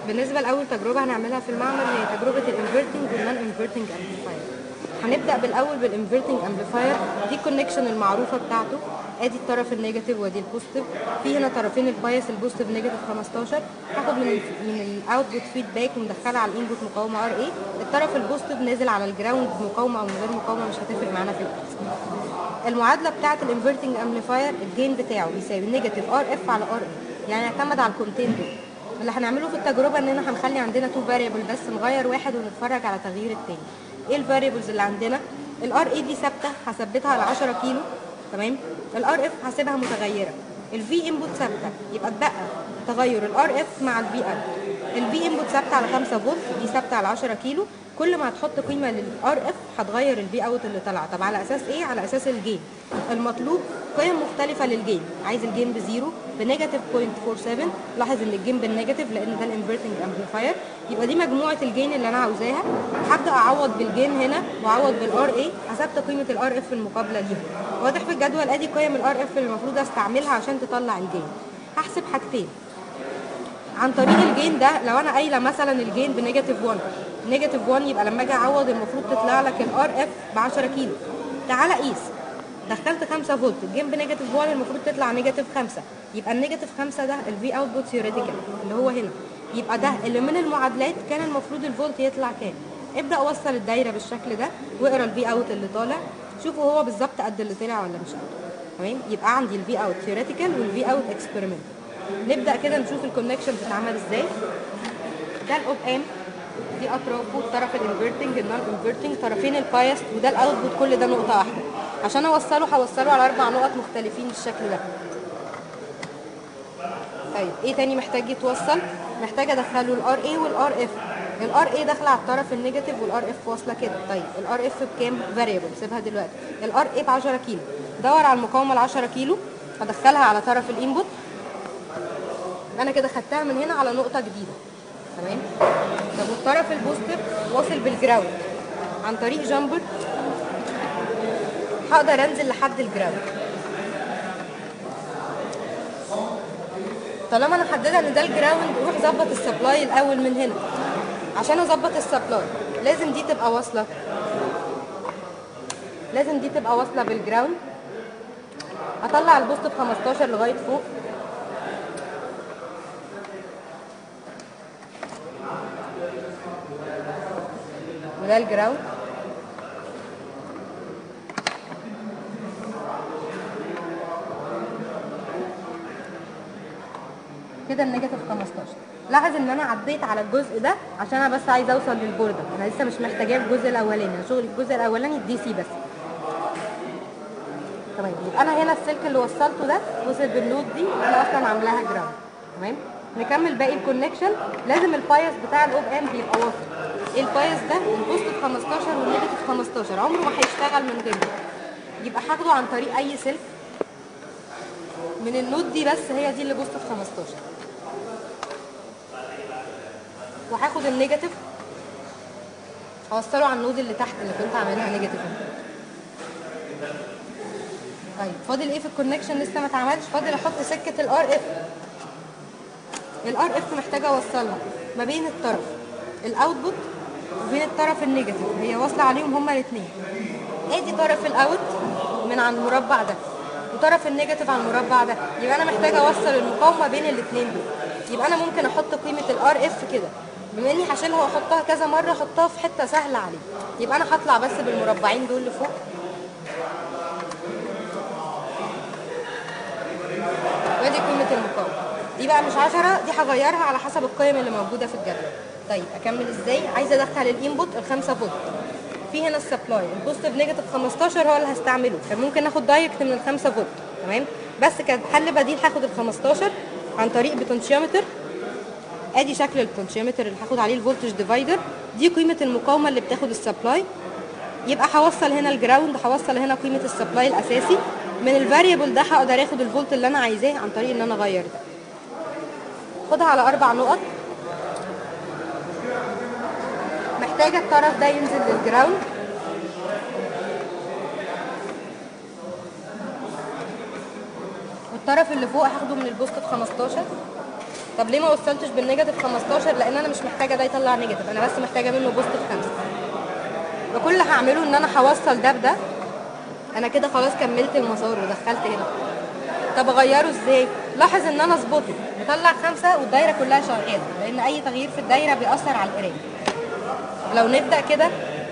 بالنسبه لاول تجربه هنعملها في المعمل هي تجربه الانفرتنج والنون انفرتنج امبليفاير هنبدا بالاول بالانفرتنج امبليفاير دي الكونكشن المعروفه بتاعته ادي الطرف النيجاتيف وادي البوزيتيف في هنا طرفين البايس البوزيتيف نيجاتيف 15 هاخد من ال من الاوتبوت فيدباك ومدخلها على الانبوت مقاومه ار اي الطرف البوزيتيف نازل على الجراوند مقاومه او من غير مقاومه مش هتفرق معانا في القياس المعادله بتاعه الانفرتنج امبليفاير الجين بتاعه بيساوي نيجاتيف ار اف على ار اي يعني اعتمد على الكونتين دول اللي هنعمله في التجربه اننا هنخلي عندنا تو فاريبل بس نغير واحد ونتفرج على تغيير التاني ايه الفاريبلز اللي عندنا الار اي دي ثابته هثبتها على 10 كيلو تمام الار اف هسيبها متغيره الفي انبوت ثابته يبقى اتبقى تغير الار اف مع الفي اوت الفي انبوت ثابته على 5 فولت دي ثابته على 10 كيلو كل ما هتحط قيمه للار اف هتغير الفي اوت اللي طالعه طب على اساس ايه على اساس الجين المطلوب قيم مختلفه للجين عايز الجين بزيرو بنيجاتيف 0.47 لاحظ ان الجين بالنيجاتيف لان ده الانفرتنج امبليفاير يبقى دي مجموعه الجين اللي انا عاوزاها هبدا اعوض بالجين هنا واعوض بالار اي حسبت قيمه الار اف المقابله ليها واضح في الجدول ادي قيم الار اف اللي المفروض استعملها عشان تطلع الجين هحسب حاجتين عن طريق الجين ده لو انا قايله مثلا الجين بنيجاتيف 1 نيجاتيف 1 يبقى لما اجي اعوض المفروض تطلع لك الار اف ب 10 كيلو تعالى قيس دخلت 5 فولت الجين بنيجاتيف 1 المفروض تطلع نيجاتيف 5 يبقى النيجاتيف 5 ده الفي اوتبوت ثيوريتيكال اللي هو هنا يبقى ده اللي من المعادلات كان المفروض الفولت يطلع كام ابدا اوصل الدايره بالشكل ده واقرا الفي اوت اللي طالع شوفوا هو بالظبط قد اللي طلع ولا مش قد تمام يبقى عندي الفي اوت ثيوريتيكال والفي اوت اكسبيرمنت نبدا كده نشوف الكونكشن بتتعمل ازاي ده الاوب ام دي اطرافه الطرف الانفرتنج النون انفرتنج طرفين البايس وده الاوتبوت كل ده نقطه واحده عشان اوصله هوصله على اربع نقط مختلفين بالشكل ده طيب ايه تاني محتاج يتوصل محتاج ادخله الار اي والار اف الار اي داخله على الطرف النيجاتيف والار اف واصله كده طيب الار اف بكام فاريبل سيبها دلوقتي الار اي ب 10 كيلو دور على المقاومه ال 10 كيلو هدخلها على طرف الانبوت انا كده خدتها من هنا على نقطه جديده تمام طب والطرف البوزيتيف واصل بالجراوند عن طريق جامبر هقدر انزل لحد الجراوند طالما انا محدده ان ده الجراوند روح ظبط السبلاي الاول من هنا عشان اظبط السبلاي لازم دي تبقى واصله لازم دي تبقى واصله بالجراوند اطلع البوست ب 15 لغايه فوق وده الجراوند كده النيجاتيف 15 لاحظ ان انا عديت على الجزء ده عشان انا بس عايزه اوصل للبورده انا لسه مش محتاجاه الجزء الاولاني انا شغلي الجزء الاولاني الدي سي بس تمام يبقى انا هنا السلك اللي وصلته ده وصل بالنود دي انا اصلا عاملاها جراوند تمام نكمل باقي الكونكشن لازم البايس بتاع الاوب ام بيبقى واصل ايه البايس ده البوزيتيف 15 والنيجاتيف 15 عمره ما هيشتغل من غيره يبقى هاخده عن طريق اي سلك من النود دي بس هي دي اللي بوزيتيف 15 وهاخد النيجاتيف هوصله على النود اللي تحت اللي كنت عاملها نيجاتيف طيب فاضل ايه في الكونكشن لسه ما اتعملش فاضل احط سكه الار اف الار اف محتاجه اوصلها ما بين الطرف الاوتبوت وبين الطرف النيجاتيف هي واصله عليهم هما الاثنين ادي طرف الاوت من عند المربع ده وطرف النيجاتيف على المربع ده يبقى انا محتاجه اوصل المقاومه بين الاثنين دول يبقى انا ممكن احط قيمه الار اف كده بما اني هشيلها واحطها كذا مره احطها في حته سهله عليه يبقى انا هطلع بس بالمربعين دول لفوق وادي قيمه المقاومه دي بقى مش 10 دي هغيرها على حسب القيم اللي موجوده في الجدول طيب اكمل ازاي عايزه ادخل الانبوت ال 5 فولت في هنا السبلاي البوزيتيف نيجاتيف 15 هو اللي هستعمله كان ممكن اخد دايركت من ال 5 فولت تمام بس كان حل بديل هاخد ال 15 عن طريق بوتنشيومتر ادي شكل البوتنشيومتر اللي هاخد عليه الفولتج ديفايدر دي قيمه المقاومه اللي بتاخد السبلاي يبقى هوصل هنا الجراوند هوصل هنا قيمه السبلاي الاساسي من الفاريبل ده هقدر اخد الفولت اللي انا عايزاه عن طريق ان انا اغير ده خدها على اربع نقط محتاجه الطرف ده ينزل للجراوند والطرف اللي فوق هاخده من البوست ب 15 طب ليه ما وصلتش بالنيجاتيف 15 لان انا مش محتاجه ده يطلع نيجاتيف انا بس محتاجه منه بوزيتيف 5 وكل اللي هعمله ان انا هوصل ده بده انا كده خلاص كملت المسار ودخلت هنا طب اغيره ازاي لاحظ ان انا اظبطه بطلع خمسة والدايره كلها شغاله لان اي تغيير في الدايره بيأثر على القرايه لو نبدا كده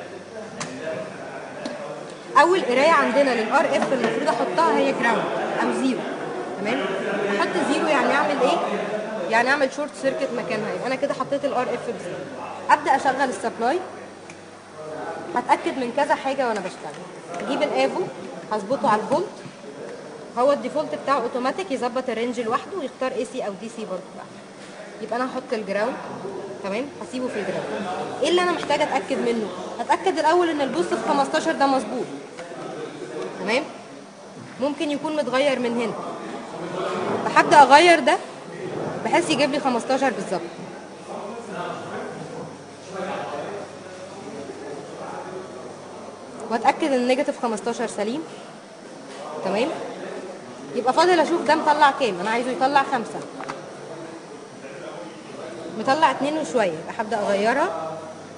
اول قرايه عندنا للار اف المفروض احطها هي جراوند او زيرو تمام احط زيرو يعني اعمل ايه يعني اعمل شورت سيركت مكانها يبقى انا كده حطيت الار اف بزيرو ابدا اشغل السبلاي هتاكد من كذا حاجه وانا بشتغل اجيب الافو هظبطه على الفولت هو الديفولت بتاعه اوتوماتيك يظبط الرينج لوحده ويختار اي سي او دي سي برضه بقى يبقى انا هحط الجراوند تمام هسيبه في الجراوند ايه اللي انا محتاجه اتاكد منه اتاكد الاول ان البوست في 15 ده مظبوط تمام ممكن يكون متغير من هنا فهبدا اغير ده بحيث يجيب لي 15 بالظبط واتاكد ان نيجاتيف 15 سليم تمام يبقى فاضل اشوف ده مطلع كام انا عايزه يطلع خمسة مطلع اتنين وشوية يبقى هبدأ اغيرها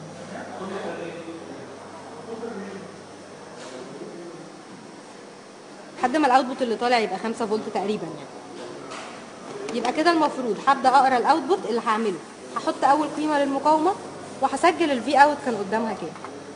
لحد ما الاوتبوت اللي طالع يبقى 5 فولت تقريبا يعني يبقى كده المفروض هبدأ اقرا الاوتبوت اللي هعمله هحط اول قيمة للمقاومة وهسجل الفي اوت كان قدامها كام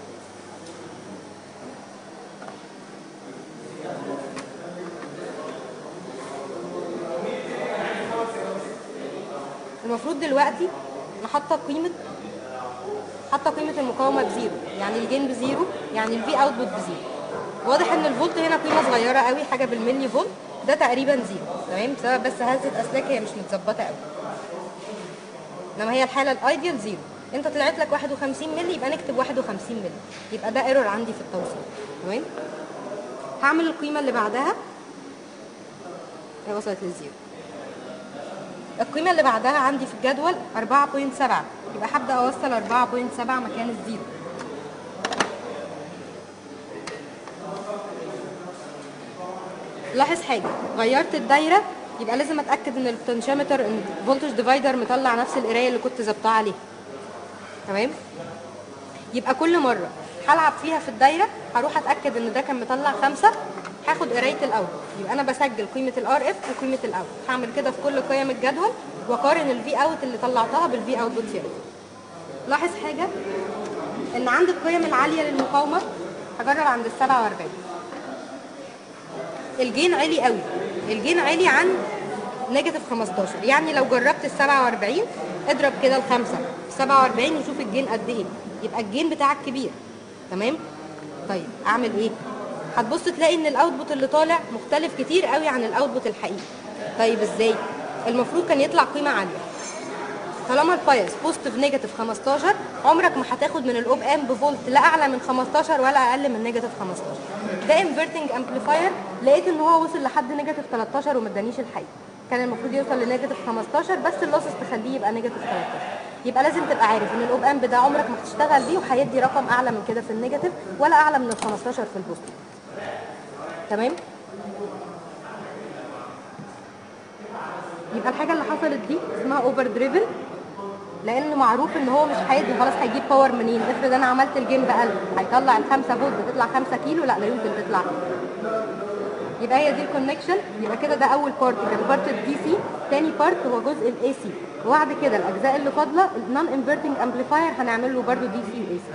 المفروض دلوقتي انا حاطه قيمه حاطه قيمه المقاومه بزيرو يعني الجين بزيرو يعني الفي اوتبوت بزيرو واضح ان الفولت هنا قيمه صغيره قوي حاجه بالملي فولت ده تقريبا زيرو تمام بسبب بس هزه اسلاك هي مش متظبطه قوي انما هي الحاله الايديال زيرو انت طلعت لك 51 مللي يبقى نكتب 51 مللي يبقى ده ايرور عندي في التوصيل تمام هعمل القيمه اللي بعدها هي وصلت للزيرو القيمة اللي بعدها عندي في الجدول 4.7 يبقى هبدأ أوصل 4.7 مكان الزيرو لاحظ حاجة غيرت الدايرة يبقى لازم اتأكد ان البوتنشيومتر ان الفولتج ديفايدر مطلع نفس القراية اللي كنت ظابطاها عليها تمام يبقى كل مرة هلعب فيها في الدايرة هروح اتأكد ان ده كان مطلع خمسة هاخد قرايه الاوت يبقى انا بسجل قيمه الار اف وقيمه الاوت هعمل كده في كل قيم الجدول واقارن الفي اوت اللي طلعتها بالفي اوتبوت ثيوري لاحظ حاجه ان عند القيم العاليه للمقاومه هجرب عند ال 47 الجين عالي قوي الجين عالي عن نيجاتيف 15 يعني لو جربت ال 47 اضرب كده الخمسه 47 وشوف الجين قد ايه يبقى الجين بتاعك كبير تمام طيب اعمل ايه هتبص تلاقي ان الاوتبوت اللي طالع مختلف كتير قوي عن الاوتبوت الحقيقي طيب ازاي المفروض كان يطلع قيمه عاليه طالما البايس بوزيتيف نيجاتيف 15 عمرك ما هتاخد من الاوب ام بفولت لا اعلى من 15 ولا اقل من نيجاتيف 15 ده انفرتنج امبليفاير لقيت ان هو وصل لحد نيجاتيف 13 وما ادانيش الحقيقي كان المفروض يوصل لنيجاتيف 15 بس اللوسس تخليه يبقى نيجاتيف 13 يبقى لازم تبقى عارف ان الاوب امب ده عمرك ما هتشتغل بيه وهيدي رقم اعلى من كده في النيجاتيف ولا اعلى من ال 15 في البوزيتيف تمام يبقى الحاجه اللي حصلت دي اسمها اوفر دريفن لان معروف ان هو مش هيدي خلاص هيجيب باور منين افرض انا عملت الجيم ب 1000 هيطلع ال 5 فولت تطلع 5 كيلو لا لا يمكن تطلع يبقى هي دي الكونكشن يبقى كده ده اول بارت كان بارت الدي سي تاني بارت هو جزء الاي سي وبعد كده الاجزاء اللي فاضله النون انفرتنج امبليفاير هنعمل له برده دي سي واي سي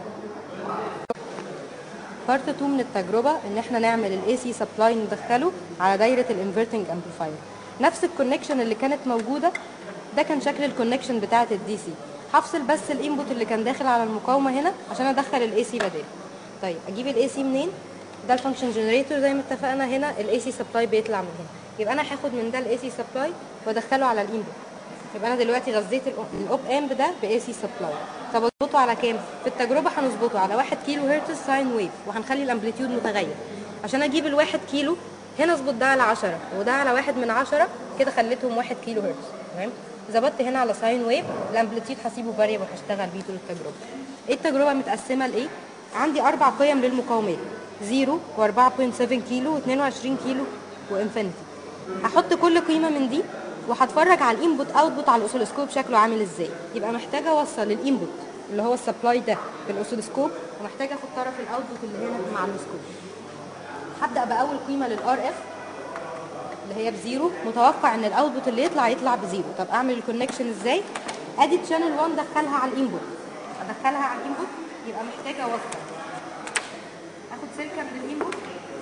بارت 2 من التجربه ان احنا نعمل الاي سي سبلاي ندخله على دايره الانفرتنج امبليفاير نفس الكونكشن اللي كانت موجوده ده كان شكل الكونكشن بتاعه الدي سي هفصل بس الانبوت اللي كان داخل على المقاومه هنا عشان ادخل الاي سي بدال طيب اجيب الاي سي منين ده الفانكشن جنريتور زي ما اتفقنا هنا الاي سي سبلاي بيطلع من هنا يبقى انا هاخد من ده الاي سي سبلاي وادخله على الانبوت يبقى انا دلوقتي غذيت الاوب امب ده باي سي سبلاي طب اظبطه على كام في التجربه هنظبطه على 1 كيلو هرتز ساين ويف وهنخلي الامبليتيود متغير عشان اجيب ال1 كيلو هنا اظبط ده على 10 وده على 1 من 10 كده خليتهم 1 كيلو هرتز تمام ظبطت هنا على ساين ويف الامبليتيود هسيبه فاريبل هشتغل بيه طول التجربه ايه التجربه متقسمه لايه عندي اربع قيم للمقاومات 0 و4.7 كيلو و22 كيلو وانفينيتي هحط كل قيمه من دي وهتفرج على الانبوت اوتبوت على الاوسيلوسكوب شكله عامل ازاي يبقى محتاجه اوصل الانبوت اللي هو السبلاي ده بالاوسيلوسكوب ومحتاجه اخد طرف الاوتبوت اللي هنا مع الاسكوب هبدا باول قيمه للار اف اللي هي بزيرو متوقع ان الاوتبوت اللي يطلع يطلع بزيرو طب اعمل الكونكشن ازاي ادي تشانل 1 دخلها على الانبوت ادخلها على الانبوت يبقى محتاجه اوصل اخد سلكه من الانبوت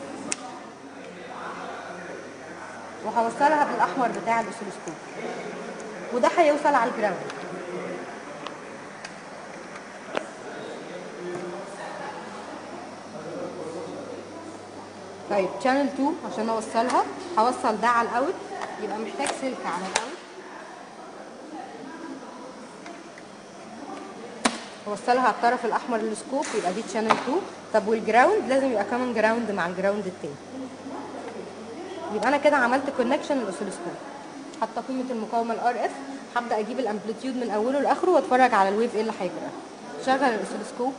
وهوصلها بالاحمر بتاع الاوسيلوسكوب وده هيوصل على الجراوند طيب شانل 2 عشان اوصلها هوصل ده على الاوت يبقى محتاج سلكه على الاوت اوصلها على الطرف الاحمر للسكوب يبقى دي شانل 2 طب والجراوند لازم يبقى كمان جراوند مع الجراوند التاني يبقى انا كده عملت كونكشن للاوسيلوسكوب حاطه قيمه المقاومه الار اف هبدا اجيب الامبليتيود من اوله لاخره واتفرج على الويف ايه اللي هيجرى شغل الاوسيلوسكوب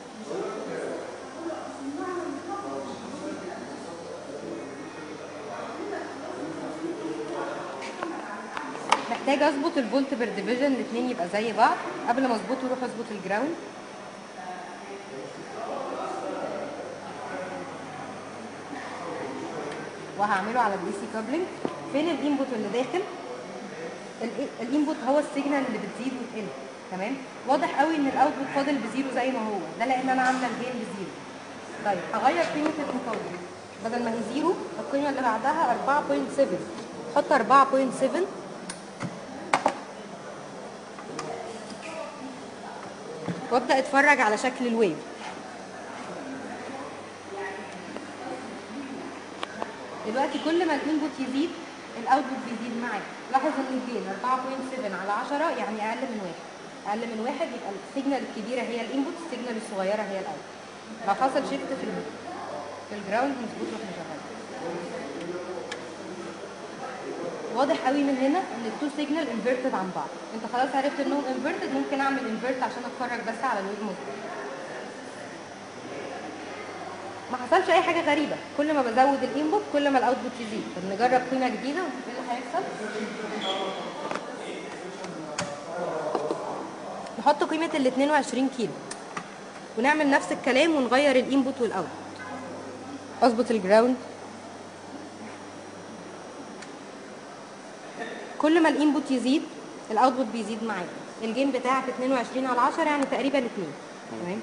محتاج اظبط الفولت بير ديفيجن الاثنين يبقى زي بعض قبل ما اظبطه اروح اظبط الجراوند وهعمله على الدي سي كابلنج فين الانبوت اللي داخل ال- الانبوت هو السيجنال اللي بتزيد وتقل تمام واضح قوي ان الاوتبوت فاضل بزيرو زي ما هو ده لان انا عامله الجين بزيرو طيب هغير قيمه المقاومه بدل ما هي زيرو القيمه اللي بعدها 4.7 حط 4.7 وابدا اتفرج على شكل الويف دلوقتي كل ما الانبوت يزيد الاوتبوت بيزيد معاك لاحظ ان الجين 4.7 على 10 يعني اقل من واحد اقل من واحد يبقى السيجنال الكبيره هي الانبوت السيجنال الصغيره هي الاوت لو حصل شيفت في ال في الجراوند مظبوط واحنا شغالين واضح قوي من هنا ان التو سيجنال انفيرتد عن بعض انت خلاص عرفت انهم انفيرتد ممكن اعمل انفيرت عشان اتفرج بس على الويف مظبوط ما حصلش اي حاجه غريبه كل ما بزود الانبوت كل ما الاوتبوت يزيد طب نجرب قيمه جديده ونشوف ايه اللي هيحصل نحط قيمه ال 22 كيلو ونعمل نفس الكلام ونغير الانبوت والاوتبوت اظبط الجراوند كل ما الانبوت يزيد الاوتبوت بيزيد معاك الجيم بتاعك 22 على 10 يعني تقريبا 2 تمام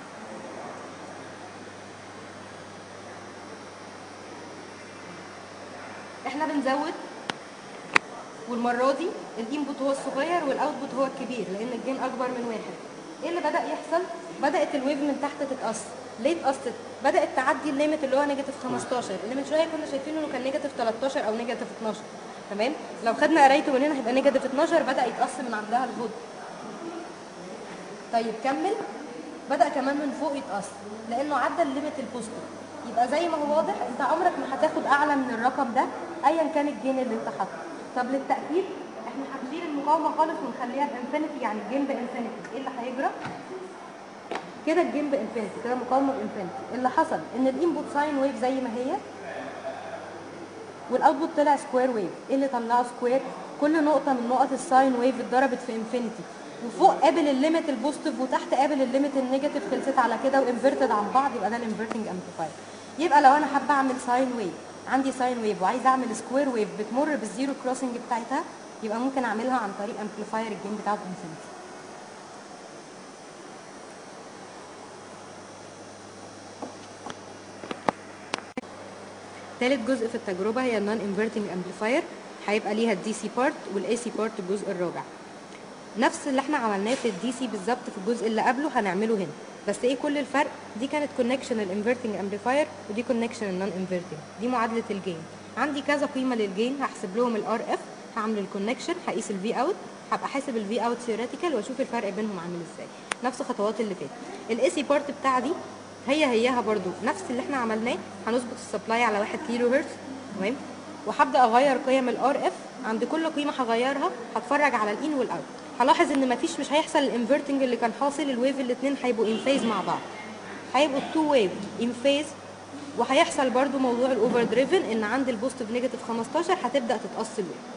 احنا بنزود والمره دي الانبوت هو الصغير والاوتبوت هو الكبير لان الجين اكبر من واحد ايه اللي بدا يحصل بدات الويف من تحت تتقص ليه اتقصت بدات تعدي الليميت اللي هو نيجاتيف 15 اللي من شويه كنا شايفين انه كان نيجاتيف 13 او نيجاتيف 12 تمام لو خدنا قرايته من هنا هيبقى نيجاتيف 12 بدا يتقص من عندها الفولت طيب كمل بدا كمان من فوق يتقص لانه عدى الليميت البوزيتيف يبقى زي ما هو واضح انت عمرك ما هتاخد اعلى من الرقم ده ايا كان الجين اللي انت حاطه طب للتاكيد احنا هنشيل المقاومه خالص ونخليها بانفينيتي يعني الجين بانفينيتي ايه اللي هيجرى كده الجين بانفينيتي كده مقاومه بانفينيتي اللي حصل ان الانبوت ساين ويف زي ما هي والاوتبوت طلع سكوير ويف ايه اللي طلعه سكوير كل نقطه من نقط الساين ويف اتضربت في انفينيتي وفوق قابل الليميت البوزيتيف وتحت قابل الليميت النيجاتيف خلصت على كده وانفيرتد عن بعض يبقى ده الانفيرتنج امبليفاير يبقى لو انا حابه اعمل ساين ويف عندي ساين ويف وعايزه اعمل سكوير ويف بتمر بالزيرو كروسنج بتاعتها يبقى ممكن اعملها عن طريق امبليفاير الجيم بتاعه بانفينيتي ثالث جزء في التجربه هي النون انفيرتنج امبليفاير هيبقى ليها الدي سي بارت والاي سي بارت الجزء الرابع نفس اللي احنا عملناه في الدي سي بالظبط في الجزء اللي قبله هنعمله هنا بس ايه كل الفرق دي كانت كونكشن الانفيرتنج امبليفاير ودي كونكشن النون انفيرتنج دي معادله الجين عندي كذا قيمه للجين هحسب لهم الار اف هعمل الكونكشن هقيس الفي اوت هبقى حاسب الفي اوت ثيوريتيكال واشوف الفرق بينهم عامل ازاي نفس الخطوات اللي فاتت الاي سي بارت بتاع دي هي هياها برضو نفس اللي احنا عملناه هنظبط السبلاي على 1 كيلو هرتز تمام وهبدا اغير قيم الار اف عند كل قيمه هغيرها هتفرج على الان والاوت هلاحظ ان مفيش مش هيحصل الانفرتنج اللي كان حاصل الويف الاثنين هيبقوا ان فيز مع بعض هيبقوا التو ويف ان فيز وهيحصل برضو موضوع الاوفر دريفن ان عند البوزيتيف نيجاتيف 15 هتبدا تتقص الويف